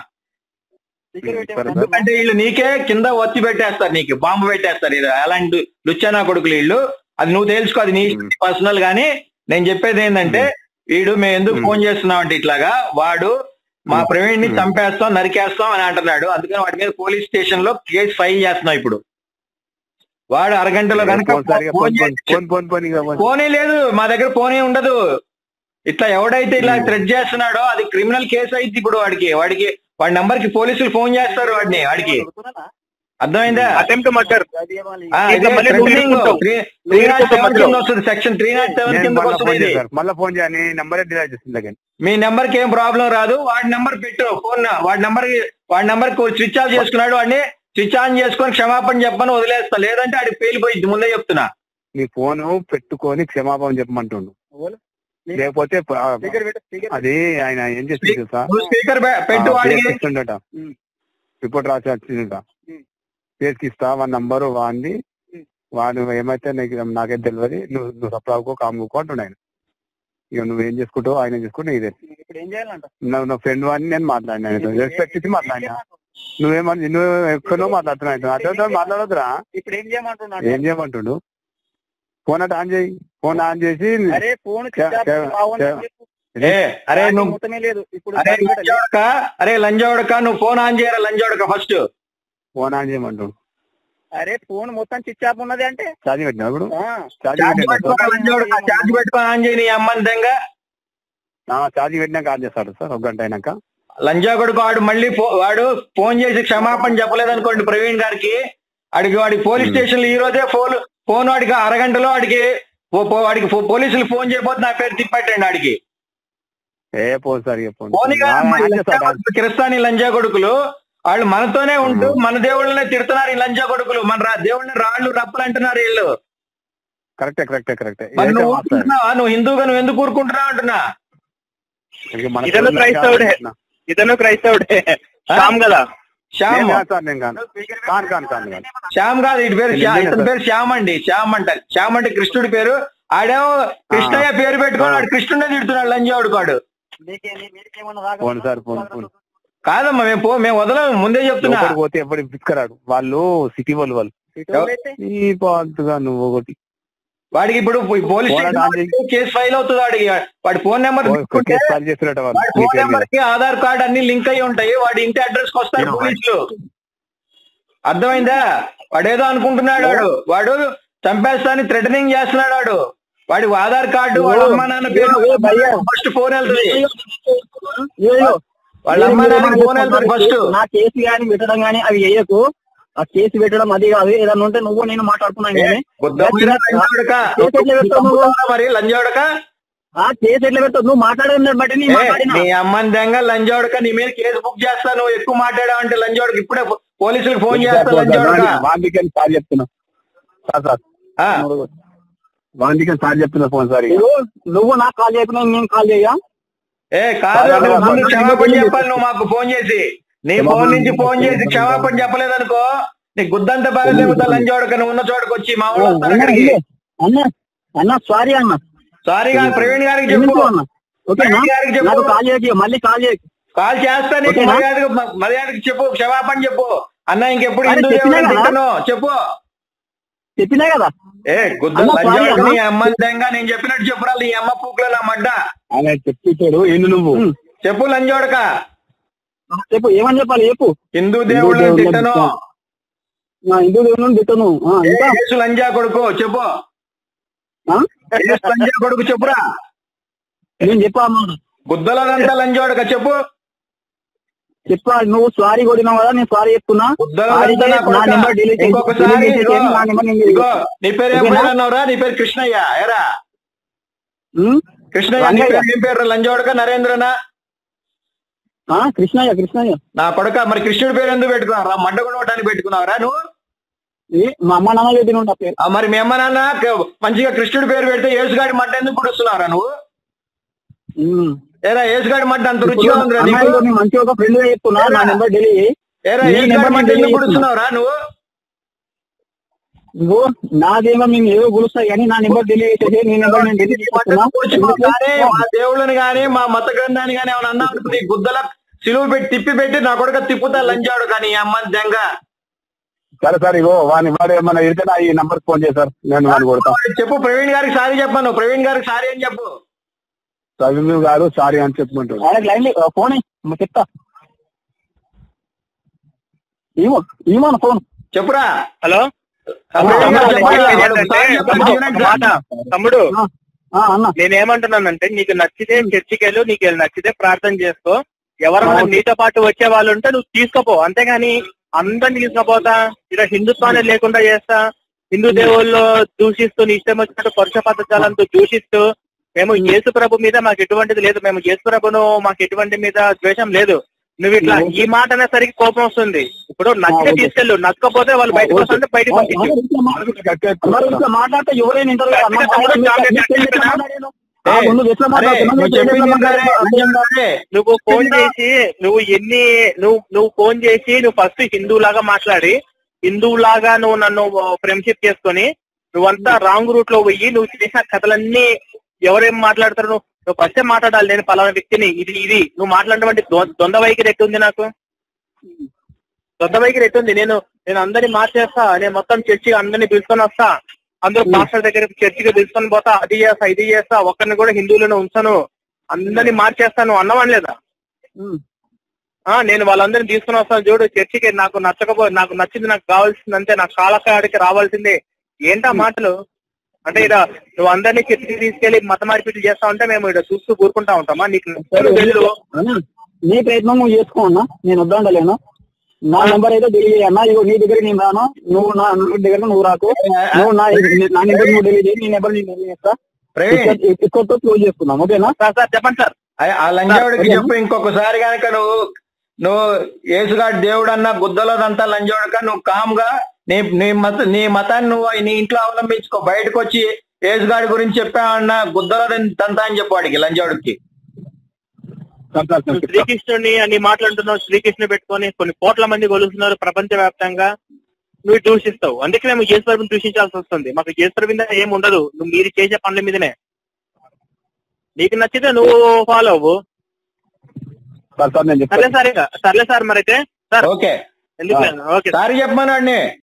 [SPEAKER 5] సరే సార్.
[SPEAKER 2] ఎందుకంటే వీళ్ళు నీకే కింద వచ్చి పెట్టేస్తారు నీకు బాంబు పెట్టేస్తారు ఇది అలాంటి లుచ్చానా కొడుకులు వీళ్ళు అది నువ్వు తెలుసుకో అది నీ పర్సనల్ గానీ నేను చెప్పేది ఏంటంటే వీడు మేము ఎందుకు
[SPEAKER 5] మ్మ్.
[SPEAKER 2] ఫోన్ చేస్తున్నాం అంటే ఇట్లాగా వాడు మా
[SPEAKER 5] మ్మ్.
[SPEAKER 2] ప్రవీణ్ ని
[SPEAKER 5] మ్మ్.
[SPEAKER 2] చంపేస్తాం నరికేస్తాం అని అంటున్నాడు అందుకని వాడి మీద పోలీస్ స్టేషన్ లో కేసు ఫైల్ చేస్తున్నాం ఇప్పుడు వాడు అరగంటలో కనుక
[SPEAKER 5] ఫోన్ సరిగా
[SPEAKER 2] ఫోన్
[SPEAKER 5] ఫోన్ ఫోన్
[SPEAKER 2] చేసి-
[SPEAKER 5] ఫోన్ ఫోన్ ఫోన్ ఇక ఫోన్.
[SPEAKER 2] ఫోనే లేదు మా దగ్గర ఫోనే ఉండదు ఇట్లా ఎవడైతే ఇలా
[SPEAKER 5] మ్మ్.
[SPEAKER 2] థ్రెడ్ చేస్తున్నాడో అది క్రిమినల్ కేసు అయితే ఇప్పుడు వాడికి వాడికి వాడి నంబర్ కి పోలీసులు ఫోన్ చేస్తారు వాడిని వాడికి అర్థమైందా
[SPEAKER 1] అటెంప్ట్ మర్డర్
[SPEAKER 2] ఆ,
[SPEAKER 1] ఇట్లా
[SPEAKER 2] ఇదే
[SPEAKER 1] మళ్ళీ నువ్వు
[SPEAKER 2] threatening
[SPEAKER 1] ఇరుక్కుంటావు.
[SPEAKER 2] three-
[SPEAKER 1] నువ్వు
[SPEAKER 2] three not
[SPEAKER 1] ఇరుక్కుంటావు
[SPEAKER 2] seven
[SPEAKER 1] మధ్యలో.
[SPEAKER 2] కింద వస్తుంది సెక్షన్ త్రీ నాట్ సెవెన్
[SPEAKER 5] నేను
[SPEAKER 2] కింద
[SPEAKER 5] మళ్ళా
[SPEAKER 2] వస్తుంది
[SPEAKER 5] ఫోన్
[SPEAKER 2] ఇది.
[SPEAKER 5] చేశాను మళ్ళీ ఫోన్ చేయని నంబరే డిలీట్ చేసింది again.
[SPEAKER 2] మీ నెంబర్ కి ఏం ప్రాబ్లం రాదు వాడి నెంబర్ పెట్టు ఫోన్ వాడి నెంబర్ వాడి నెంబర్ స్విచ్ ఆఫ్ చేసుకున్నాడు వాడిని స్విచ్ ఆన్ చేసుకొని క్షమాపణ చెప్పని వదిలేస్తా లేదంటే ఆడికి పేలిపోయింది ముందే చెప్తున్నా
[SPEAKER 5] నీ ఫోన్ పెట్టుకొని క్షమాపణ చెప్పమంటుండు లేకపోతే ఆ, అది ఆయన ఏం చేస్తుంది తెలుసా
[SPEAKER 2] నువ్వు స్పీకర్ పెట్టు
[SPEAKER 5] ఆ,
[SPEAKER 2] వాడికి
[SPEAKER 5] పేరుకి ఇస్తుండట రిపోర్ట్ రాసి వచ్చిందట పేరుకి ఇస్తా వాడి నంబరు వాడిని వాడు ఏమైతే నీకు నాకైతే తెలియదు నువ్వు నువ్వు సప్లావుకో కాముకో అంటుండు ఆయన ఇక నువ్వు ఏం చేసుకుంటావు ఆయన చేసుకుంటే ఇదే
[SPEAKER 6] ఇప్పుడు ఏం చేయాలంట
[SPEAKER 5] నువ్వు నా ఫ్రెండ్ వాడిని నేను మాట్లాడినా రెస్పెక్ట్ ఇచ్చి మాట్లాడినా నువ్వేమని నువ్వు ఎక్కడో మాట్లాడుతున్నావు అదే మాట్లాడొద్దురా
[SPEAKER 6] ఇప్పుడు ఏం చేయమంటున్నాడు
[SPEAKER 5] ఏం చేయమంటుండు ఫోన్ అట్ ఆన్ చేయి ఫోన్ ఆన్ చేసి
[SPEAKER 6] అరే ఫోన్
[SPEAKER 5] చే- చే- చే-
[SPEAKER 2] ఏ అరే నువ్వు
[SPEAKER 6] మొత్తమే లేదు ఇప్పుడు
[SPEAKER 2] అరే లంజోడక అరే లంజోడక నువ్వు ఫోన్ ఆన్ చేయరా లంజోడక ఫస్ట్
[SPEAKER 5] ఫోన్ ఆన్ చేయమంటుండు
[SPEAKER 6] అరే ఫోన్ మొత్తం చిచ్ ఆఫ్ ఉన్నది అంటే
[SPEAKER 5] ఛార్జింగ్ పెట్టినా ఇప్పుడు
[SPEAKER 6] ఆ,
[SPEAKER 5] ఛార్జింగ్
[SPEAKER 2] ఛార్జ్
[SPEAKER 5] పెట్టినా
[SPEAKER 2] పెట్టుకో లంజోడక ఛార్జ్ పెట్టుకొని ఆన్ చేయి నీ అమ్మని దెంగ
[SPEAKER 5] ఛార్జింగ్ పెట్టినాక ఆన్ చేస్తాడు సార్ ఒక గంట అయినాక
[SPEAKER 2] లంజా కొడుకు వాడు మళ్ళీ ఫో- వాడు ఫోన్ చేసి క్షమాపణ చెప్పలేదు అనుకోండి ప్రవీణ్ గారికి అడిగి వాడికి పోలీస్
[SPEAKER 5] Hmm.
[SPEAKER 2] స్టేషన్ లో ఈ రోజే ఫోన్ ఫోన్ వాడికి అరగంటలో వాడికి పో- పో- వాడికి పో- పోలీసులు ఫోన్ చేయబోతే నా పేరు తిప్పట్టండి వాడికి
[SPEAKER 5] ఏ పోదు సార్ ఇక ఫోన్
[SPEAKER 2] ఫోన్
[SPEAKER 5] ఆన్ చేస్తాడు
[SPEAKER 2] క్రిస్తాని లంజా కొడుకులు వాళ్ళు మనతోనే ఉంటూ మన దేవుళ్ళనే తిడుతున్నారు ఈ లంజా కొడుకులు మన రా దేవుళ్ళని రాళ్ళు రప్పలు అంటున్నారు వీళ్ళు
[SPEAKER 5] కరెక్టే కరెక్టే కరెక్టే
[SPEAKER 2] మరి
[SPEAKER 5] ఏదైతే
[SPEAKER 2] నువ్వు
[SPEAKER 5] వాస్తవమే.
[SPEAKER 2] ఊరుకుంటున్నావా? నువ్వు హిందూగా నువ్వు ఎందుకు ఊరుకుంటున్నావు అంటున్నా
[SPEAKER 5] ఇక మన
[SPEAKER 1] ఇతను
[SPEAKER 5] తెలుగు
[SPEAKER 1] క్రైస్తవుడే.
[SPEAKER 5] నా-
[SPEAKER 1] ఇతను క్రైస్తవుడే శ్యామ్ కదా
[SPEAKER 2] శ్యామ్
[SPEAKER 5] నేను కాదు సార్ నేను కాను కాను కాను కాను కాను
[SPEAKER 2] శ్యామ్ కాదు ఇటు పేరు శ్యా-
[SPEAKER 5] నిజంగా
[SPEAKER 2] ఇతని
[SPEAKER 5] సార్.
[SPEAKER 2] పేరు శ్యామ్ అండి శ్యామ్ అంట శ్యామ్ అంటే కృష్ణుడి పేరు ఆడేమో కృష్ణయ్య పేరు పెట్టుకొని వాడు కృష్ణుడే తిడుతున్నాడు లంజావుడు కాడు
[SPEAKER 6] మీకే- మీకేమన్నా రాగా-
[SPEAKER 5] ఫోన్ సార్ ఫోన్ ఫోన్
[SPEAKER 2] కాదమ్మా మేము పో మేము వదలం ముందే చెప్తున్నా
[SPEAKER 5] లోపలికి పోతే ఎప్పుడు పిక్కరాడు వాళ్ళు సిటీ వాళ్ళు వాళ్ళు
[SPEAKER 6] ఇటువంటి అయితే
[SPEAKER 5] ఈ పాల్తుగా నువ్వు ఒకటి
[SPEAKER 2] వాడికి ఇప్పుడు పోయి పోలీస్
[SPEAKER 5] ఫోన్
[SPEAKER 2] స్టేషన్
[SPEAKER 5] ఆన్ చేయి.
[SPEAKER 2] కేసు ఫైల్ అవుతుంది వాడికి వాడి ఫోన్ నెంబర్ తీసుకుంటే
[SPEAKER 5] కేసు ఫైల్ చేస్తున్నట్టు వాళ్ళు
[SPEAKER 2] వాడి
[SPEAKER 5] నీ
[SPEAKER 2] ఫోన్
[SPEAKER 5] పేరు మీద.
[SPEAKER 2] నెంబర్ కి ఆధార్ కార్డ్ అన్ని లింక్ అయి ఉంటాయి వాడి ఇంటి అడ్రస్ కి వస్తారు
[SPEAKER 5] నేను
[SPEAKER 2] పోలీసులు అర్థమైందా వాడేదో అనుకుంటున్నాడు వాడు వాడు చంపేస్తాని థ్రెటనింగ్ చేస్తున్నాడు వాడు వాడి ఆధార్ కార్డు వాళ్ళ అమ్మ నాన్న పేరు
[SPEAKER 6] ఏ భయ్యా.
[SPEAKER 2] ఫస్ట్ ఫోన్ వెళ్తుంది
[SPEAKER 6] ఏయో.
[SPEAKER 2] వాళ్ళ అమ్మ నాన్న ఫోన్ వెళ్తుంది ఫస్ట్
[SPEAKER 6] నా కేసు గాని పెట్టడం గాని అవి వేయకు ఆ కేసు పెట్టడం అది కాదు ఏదన్నా ఉంటే నువ్వు నేను మాట్లాడుకున్నాను కానీ
[SPEAKER 2] బుద్ధమైన లంజోడక
[SPEAKER 6] కేసు ఎట్లా పెడతావు నువ్వు
[SPEAKER 2] మరి లంజోడక
[SPEAKER 6] ఆ కేసు ఎట్లా పెడతావు నువ్వు మాట్లాడడం బట్టి నేను
[SPEAKER 2] ఏ,
[SPEAKER 6] మాట్లాడినా
[SPEAKER 2] నీ అమ్మని దెంగ లంజోడక నీ మీద కేసు బుక్ చేస్తా నువ్వు ఎక్కువ మాట్లాడావంటే లంజోడక ఇప్పుడే పోలీసులకు ఫోన్ చేస్తా లంజోడక
[SPEAKER 5] వాంతికని సార్ చెప్తున్నా సార్ సార్
[SPEAKER 2] ఆ,
[SPEAKER 5] వాంతికని సార్ చెప్తున్నా ఫోన్ సార్ ఇక.
[SPEAKER 6] నువ్వు నువ్వు నాకు కాల్ చేయకుండా నేను కాల్ చేయా
[SPEAKER 2] ఏ కాదు నువ్వు ముందు క్షమాపణ చెప్పాలి నువ్వు మాకు ఫోన్ చేసి నీ ఫోన్ నుంచి ఫోన్ చేసి క్షమాపణ చెప్పలేదనుకో నీ గుద్దంత బాగా చెబుతా లంజోడక నువ్వు ఉన్న చోటకు వచ్చి మా వాళ్ళు వస్తారు
[SPEAKER 6] అన్న
[SPEAKER 2] అక్కడికి
[SPEAKER 6] అన్న అన్న సారీ అన్న
[SPEAKER 2] సారీ కాదు ప్రవీణ్ గారికి చెప్పు
[SPEAKER 6] ఎందుకు అన్న ఓకేనా
[SPEAKER 2] ప్రవీణ్ గారికి చెప్పు.
[SPEAKER 6] నాకు కాల్ చేయకు మళ్ళీ కాల్ చేయకు
[SPEAKER 2] కాల్ చేస్తా నీకు
[SPEAKER 6] ఓకేనా?
[SPEAKER 2] మర్యాదకు మర్యాదకి చెప్పు క్షమాపణ చెప్పు అన్న ఇంకెప్పుడు
[SPEAKER 6] అరే,
[SPEAKER 2] హిందూ
[SPEAKER 6] చెప్పినా
[SPEAKER 2] దేవుడు
[SPEAKER 6] కదా?
[SPEAKER 2] తిట్టను చెప్పు
[SPEAKER 6] చెప్పినా కదా
[SPEAKER 2] ఏ గుద్ద
[SPEAKER 6] అన్న, సారీ
[SPEAKER 2] లంజోడక
[SPEAKER 6] అన్న.
[SPEAKER 2] నీ అమ్మ దెంగ నేను చెప్పినట్టు చెప్పురా నీ అమ్మ పూకుల నా మడ్డ
[SPEAKER 5] ఆయన చెప్పించాడు ఏంది నువ్వు
[SPEAKER 6] ఉమ్.
[SPEAKER 2] చెప్పు లంజోడక
[SPEAKER 6] చెప్పు ఏమని చెప్పాలి చెప్పు
[SPEAKER 2] హిందూ దేవుళ్ళని
[SPEAKER 5] దేవుళ్ళని
[SPEAKER 2] తిట్టను
[SPEAKER 5] తిట్టను.
[SPEAKER 6] నా హిందూ దేవుని తిట్టను ఆ,
[SPEAKER 2] ఏ
[SPEAKER 6] ఇంకా
[SPEAKER 2] యేసు లంజా కొడుకు చెప్పు
[SPEAKER 6] ఆ?
[SPEAKER 2] యేసు లంజా కొడుకు చెప్పురా
[SPEAKER 6] నేను చెప్పా అన్నాడు
[SPEAKER 2] గుద్దలదంతా లంజోడక చెప్పు
[SPEAKER 6] చెప్పా నువ్వు సారీ కొడినావు కదా నేను సారీ చెప్తున్నా సారీ
[SPEAKER 2] గుద్దలదంతా నా
[SPEAKER 6] చేయి, నా
[SPEAKER 2] కొడుకా.
[SPEAKER 6] నెంబర్ డిలీట్ చేయి.
[SPEAKER 2] ఇంకొకసారి
[SPEAKER 6] డిలీట్
[SPEAKER 2] ఇదిగో,
[SPEAKER 6] చేయి, నా నెంబర్ నేను delete
[SPEAKER 2] ఇదిగో నీ పేరు ఏం
[SPEAKER 6] ఓకేనా?
[SPEAKER 2] పేరు అన్నావురా నీ పేరు కృష్ణయ్య ఏరా
[SPEAKER 6] ఉమ్?
[SPEAKER 2] కృష్ణయ్య నీ
[SPEAKER 6] రంగయ్య.
[SPEAKER 2] పేరు ఏం పేరు లంజోడక నరేంద్రనా
[SPEAKER 6] ఆ, కృష్ణయ్య కృష్ణయ్య
[SPEAKER 2] నా కొడుక మరి కృష్ణుడి పేరు ఎందుకు పెట్టుకున్నావురా మండ కొనవటానికి పెట్టుకున్నావురా నువ్వు
[SPEAKER 6] ఏ, మా అమ్మ నాన్న చెప్పిన నా పేరు
[SPEAKER 2] ఆ, మరి మీ అమ్మ నాన్న క- మంచిగా కృష్ణుడి పేరు పెడితే యేసుగాడి మడ్డ ఎందుకు పుడుస్తున్నావురా నువ్వు
[SPEAKER 6] ఉమ్.
[SPEAKER 2] ఏరా యేసుగాడి మడ్డ అంత
[SPEAKER 6] ఇప్పుడు
[SPEAKER 2] రుచిగా ఉందిరా నీకు
[SPEAKER 6] అమ్మాయితో నేను మంచిగా ఒక ఫ్రెండ్ గా చెప్తున్నా నా నెంబర్ డిలీట్ చేయి.
[SPEAKER 2] ఏరా
[SPEAKER 6] నీ
[SPEAKER 2] యేసుగాడి
[SPEAKER 6] నెంబర్
[SPEAKER 2] మడ్డ
[SPEAKER 6] నేను
[SPEAKER 2] ఎందుకు
[SPEAKER 6] delete
[SPEAKER 2] పుడుస్తున్నావురా నువ్వు
[SPEAKER 6] నువ్వు నాదేమో మేము ఏదో గులుస్తాయి కానీ నా నెంబర్ డిలీట్ చేసి నీ నెంబర్ నేను డిలీట్ చేస్తున్నా
[SPEAKER 2] కూర్చున్నావు కానీ మా దేవుళ్ళని గాని మా మత గ్రంథాన్ని గాని ఏమైనా అన్నావు అనుకో, నీ గుద్దల సిలువు పెట్టి తిప్పి పెట్టి నా కొడుక తిప్పుతా లంచాడు కానీ ఈ అమ్మ దెంగ
[SPEAKER 5] సరే సార్ ఇగో వాడిని వాడు ఏమన్నా ఇడితే ఈ నంబర్ ఫోన్ చేశారు నేను వాడిని కొడతా
[SPEAKER 2] చెప్పు ప్రవీణ్ గారికి సారీ చెప్పాను ప్రవీణ్ గారికి సారీ అని చెప్పు
[SPEAKER 5] చదువు గారు సారీ అని చెప్పుకుంటాడు
[SPEAKER 6] ఆయనకు లైన్ ఫోన్ చెప్తా ఏమో ఏమో ఫోన్
[SPEAKER 2] చెప్పురా
[SPEAKER 1] హలో
[SPEAKER 2] ఆ ప్రవీణ్ గారు
[SPEAKER 6] తమ్ముడు,
[SPEAKER 2] చెప్పాలి.
[SPEAKER 6] తమ్ముడు,
[SPEAKER 2] వాడు సారీ చెప్పాలి.
[SPEAKER 1] ఒక
[SPEAKER 2] వినండి.
[SPEAKER 1] మాట తమ్ముడు
[SPEAKER 6] ఆ, అన్న
[SPEAKER 1] నేనేమంటున్నానంటే నీకు నచ్చితే చర్చికి వెళ్ళు నీకు నచ్చితే ప్రార్థన చేసుకో ఎవరైనా నీతో పాటు వచ్చే వాళ్ళు ఉంటే నువ్వు తీసుకోపో అంతేగాని అందరిని తీసుకుపోతా ఇక్కడ హిందుత్వాన్ని లేకుండా చేస్తా హిందూ దేవుళ్ళు దూషిస్తూ నీ ఇష్టం వచ్చినట్టు పరుష పద్ధతులంతా దూషిస్తూ మేము యేసు ప్రభు మీద మాకు ఎటువంటిది లేదు మేము యేసు ప్రభును మాకు ఎటువంటి మీద ద్వేషం లేదు నువ్వు ఇట్లా ఈ మాట అనేసరికి కోపం వస్తుంది ఇప్పుడు నచ్చితే తీసుకెళ్ళు నచ్చకపోతే వాళ్ళు బయటకు వస్తుంటే బయటకు పంపించు
[SPEAKER 6] అందరూ ఇట్లా మాట్లాడితే ఎవరైనా ఇంటర్
[SPEAKER 2] ఏ,
[SPEAKER 6] నువ్వు ఎట్లా
[SPEAKER 2] అరే,
[SPEAKER 6] మాట్లాడుతున్నావు
[SPEAKER 2] నువ్వు చెప్పింది ఏంటంటే, ఏంటంటే,
[SPEAKER 1] నువ్వు ఫోన్ చేసి నువ్వు ఎన్ని నువ్వు నువ్వు ఫోన్ చేసి నువ్వు ఫస్ట్ హిందువులాగా మాట్లాడి హిందువులాగా నువ్వు నన్ను ఫ్రెండ్షిప్ చేసుకొని నువ్వంతా రాంగ్ రూట్ లో పోయి నువ్వు చేసిన కథలన్నీ ఎవరేం మాట్లాడతారు నువ్వు నువ్వు ఫస్ట్ మాట్లాడాలి నేను పలానా వ్యక్తిని ఇది ఇది నువ్వు మాట్లాడినటువంటి దొ- దొంద వైఖరి ఎట్టుంది నాకు దొంద వైఖరి ఎట్టుంది నేను నేను అందరినీ మార్చేస్తా నేను మొత్తం చర్చి అందరినీ పిలుచుకొని వస్తా అందరూ పాస్టర్ దగ్గర చర్చికి పిలుచుకొని పోతా అది చేస్తా ఇది చేస్తా ఒక్కరిని కూడా హిందువులను ఉంచను అందరినీ మార్చేస్తాను అన్నవనలేదా ఆ నేను వాళ్ళందరినీ తీసుకుని వస్తాను చూడు చర్చికి నాకు నచ్చకపో నాకు నచ్చింది నాకు కావాల్సింది అంతే నాకు కాలకాడికి రావాల్సిందే ఏంటా మాటలు అంటే ఇక్కడ నువ్వు అందరినీ చర్చికి తీసుకెళ్లి మత మార్పిడి చేస్తా ఉంటే మేము ఇక్కడ చూస్తూ కూరుకుంటా ఉంటామా నీకు నచ్చని వెళ్ళు
[SPEAKER 6] అన్నా, నీ ప్రయత్నం నువ్వు చేసుకో అన్నా నేను వద్దండలేను నా నెంబర్ అయితే డిలీట్ అన్నా ఇగో నీ దగ్గర నేను రాను నువ్వు నా దగ్గర నువ్వు రాకు నువ్వు నా నా నెంబర్ నువ్వు డిలీట్ చేయి నీ నెంబర్ నేను డిలీట్ చేస్తా
[SPEAKER 2] ప్రవీణ్
[SPEAKER 6] ఇక్కడితో క్లోజ్ చేసుకుందాం ఓకేనా
[SPEAKER 1] సార్ సార్ చెప్పండి సార్
[SPEAKER 2] ఆ- ఆ లంజోడికి చెప్పు ఇంకొకసారి కనుక నువ్వు నువ్వు యేసుగాడు దేవుడు అన్న గుద్దలోదంతా లంజోడక నువ్వు కామ్గా నీ నీ మత నీ మతాన్ని నువ్వు నీ ఇంట్లో అవలంబించుకో బయటకు వచ్చి యేసుగాడి గురించి చెప్పావన్న గుద్దలోదంతా అని చెప్పు వాడికి లంజోడికి
[SPEAKER 1] నువ్వు శ్రీకృష్ణుడిని అని మాట్లాడుతున్నావు శ్రీకృష్ణుని పెట్టుకొని కొన్ని కోట్ల మంది కొలుస్తున్నారు ప్రపంచ వ్యాప్తంగా నువ్వు దూషిస్తావు అందుకే మేము జేసుప్రభుని దూషించాల్సి వస్తుంది మాకు జేసుప్రభు మీద ఏం ఉండదు నువ్వు మీరు చేసే పనుల మీదనే నీకు నచ్చితే నువ్వు ఫాలో అవ్వు
[SPEAKER 5] సార్ సార్ నేను
[SPEAKER 1] సర్లే
[SPEAKER 5] చెప్తాను
[SPEAKER 1] సార్ ఇక సర్లే సార్ మరైతే సార్
[SPEAKER 2] ఓకే
[SPEAKER 1] ఎందుకు ఓకే
[SPEAKER 2] సారీ చెప్పమను వాడిని